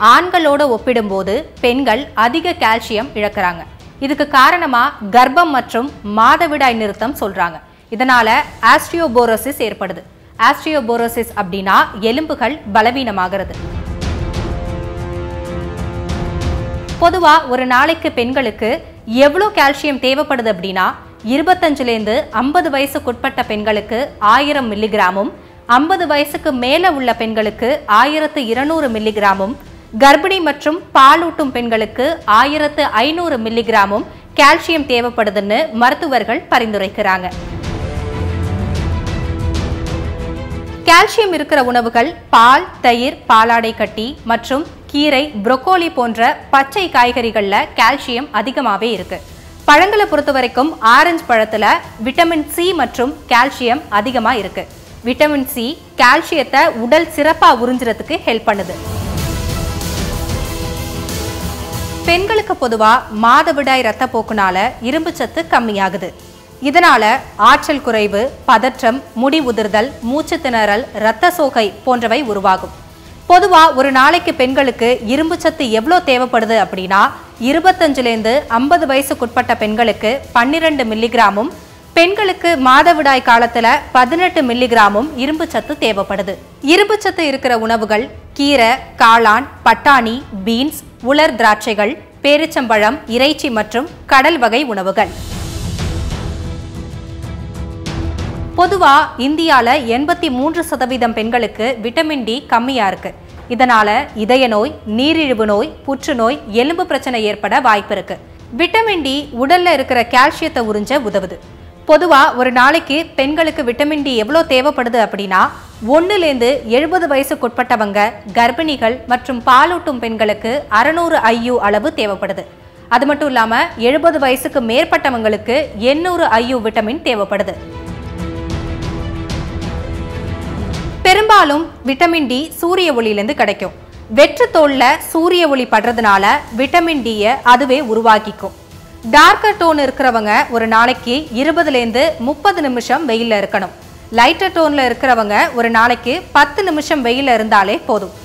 ஆண்களோட ஒப்பிடும்போது பெண்கள் அதிக கால்சியம் இழக்கிறாங்க இதுக்கு காரணமா கர்ப்பம் மற்றும் மாதவிடாய் நிறுத்தம் சொல்றாங்க இதனால ஆஸ்ட்ரியோபோரோசிஸ் ஏற்படுது ஆஸ்ட்ரியோபோரோசிஸ் அப்படின்னா எலும்புகள் பலவீனமாகிறது பொதுவா ஒரு நாளைக்கு பெண்களுக்கு எவ்வளோ கால்சியம் தேவைப்படுது அப்படின்னா இருபத்தஞ்சுலேருந்து ஐம்பது வயசுக்குட்பட்ட பெண்களுக்கு ஆயிரம் மில்லிகிராமும் ஐம்பது வயசுக்கு மேலே உள்ள பெண்களுக்கு ஆயிரத்து இருநூறு மில்லிகிராமும் கர்ப்பிணி மற்றும் பாலூட்டும் பெண்களுக்கு ஆயிரத்து ஐநூறு மில்லிகிராமும் கால்சியம் தேவைப்படுதுன்னு மருத்துவர்கள் பரிந்துரைக்கிறாங்க கால்சியம் இருக்கிற உணவுகள் பால் தயிர் பாலாடை கட்டி மற்றும் கீரை புரோக்கோலி போன்ற பச்சை காய்கறிகள்ல கால்சியம் அதிகமாவே இருக்கு பழங்களை பொறுத்த வரைக்கும் ஆரஞ்சு பழத்துல விட்டமின் சி மற்றும் கால்சியம் அதிகமா இருக்கு விட்டமின் சி கால்சியத்தை உடல் சிறப்பா உறிஞ்சுறதுக்கு ஹெல்ப் பண்ணுது பெண்களுக்கு பொதுவா மாதவிடாய் இரத்தப்போக்குனால இரும்பு சத்து கம்மியாகுது இதனால ஆற்றல் குறைவு பதற்றம் முடி உதிர்தல் மூச்சு திணறல் இரத்த சோகை போன்றவை உருவாகும் பொதுவா ஒரு நாளைக்கு பெண்களுக்கு இரும்பு சத்து எவ்வளோ தேவைப்படுது அப்படின்னா இருபத்தஞ்சுலேருந்து ஐம்பது வயசுக்குட்பட்ட பெண்களுக்கு பன்னிரெண்டு மில்லிகிராமும் பெண்களுக்கு மாதவிடாய் காலத்துல பதினெட்டு மில்லிகிராமும் இரும்பு சத்து தேவைப்படுது இரும்பு சத்து இருக்கிற உணவுகள் கீரை காளான் பட்டாணி பீன்ஸ் உலர் திராட்சைகள் பேரிச்சம்பழம் இறைச்சி மற்றும் கடல் வகை உணவுகள் பொதுவா இந்தியால எண்பத்தி மூன்று சதவீதம் பெண்களுக்கு விட்டமின் டி கம்மியா இருக்கு இதனால இதய நோய் நீரிழிவு நோய் புற்றுநோய் எலும்பு பிரச்சனை ஏற்பட வாய்ப்பு இருக்கு விட்டமின் டி உடல்ல இருக்கிற கால்சியத்தை உறிஞ்ச உதவுது பொதுவா ஒரு நாளைக்கு பெண்களுக்கு விட்டமின் டி எவ்வளோ தேவைப்படுது அப்படின்னா ஒன்றுலேருந்து எழுபது வயசுக்குட்பட்டவங்க கர்ப்பிணிகள் மற்றும் பாலூட்டும் பெண்களுக்கு அறநூறு ஐயு அளவு தேவைப்படுது அது மட்டும் இல்லாம எழுபது வயசுக்கு மேற்பட்டவங்களுக்கு எண்ணூறு ஐயு விட்டமின் தேவைப்படுது பெரும்பாலும் விட்டமின் டி சூரிய ஒளியிலேருந்து கிடைக்கும் வெற்று தோல்ல சூரிய ஒளி படுறதுனால விட்டமின் டியை அதுவே உருவாக்கிக்கும் டார்க்கர் டோன் இருக்கிறவங்க ஒரு நாளைக்கு இருபதுலேருந்து முப்பது நிமிஷம் வெயில்ல இருக்கணும் லைட்டர் டோன்ல இருக்கிறவங்க ஒரு நாளைக்கு பத்து நிமிஷம் வெயில்ல இருந்தாலே போதும்